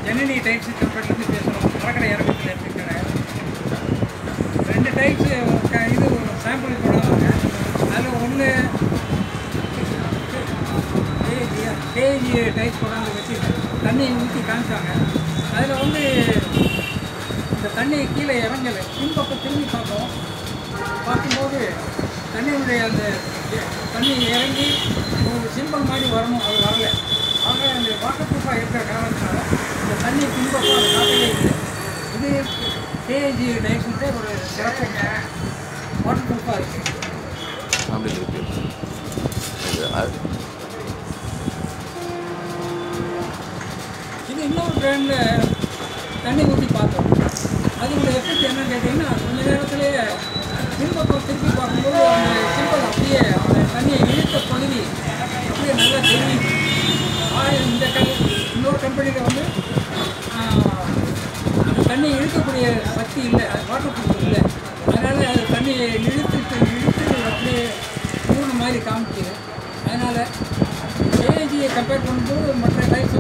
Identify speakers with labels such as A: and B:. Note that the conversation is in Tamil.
A: ஜனனி டைப்ஸ் கம்பெனிலேருந்து பேசுகிறோம் மரக்கடை இறக்கத்தில் எடுத்துக்கிறேன் ரெண்டு டைப்ஸ் இது சாம்பிள் கொண்டாடுவாங்க அதில் ஒன்று கேஜி டைப் கொண்டாந்து வச்சு தண்ணியை ஊற்றி காமிச்சாங்க அதில் வந்து இந்த தண்ணி கீழே இறங்கலை பின்பக்கம் திரும்பி பார்த்தோம் பார்க்கும்போது தண்ணியுடைய அந்த தண்ணி இறங்கி ஒரு சிம்பிள் மாதிரி வரணும் அது வரல ஆக அந்த வாட்டர் ப்ரூஃபாக இருக்கிற காரணத்தினால இந்த தண்ணி பின்பக்கம் அது காட்டவே இல்லை இது கேஜி டைப்ஸுக்கு ஒரு சிறப்பு வாட்டர் ப்ரூஃபாக இருக்குது
B: அப்படி இருக்கு இது அது-
A: இது இன்னொரு பிராண்டில் தண்ணி ஊற்றி பார்த்தோம் அதோட எஃபெக்ட் என்னன்னு கேட்டிங்கன்னா கொஞ்ச நேரத்திலேயே பின்பக்கம் திருப்பி பார்க்கும்போது அந்த சிம்பிள் அப்படியே அந்த தண்ணியை இழுத்த பகுதி அப்படியே நல்லா தெரியுது ஆ- இந்த க இன்னொரு கம்பெனியில் வந்து ஆஹ், அந்த தண்ணியை இழுக்கக்கூடிய சக்தி இல்லை அது வாட்டர் ப்ரூஃப் இல்லை அதனால் அது தண்ணியை இழுத்துட்டு இழுத்து அப்படியே மூணு மாதிரி காமிக்குது அதனால் ஏஜியை கம்பேர் பண்ணும்போது மற்ற டைப்ஸ்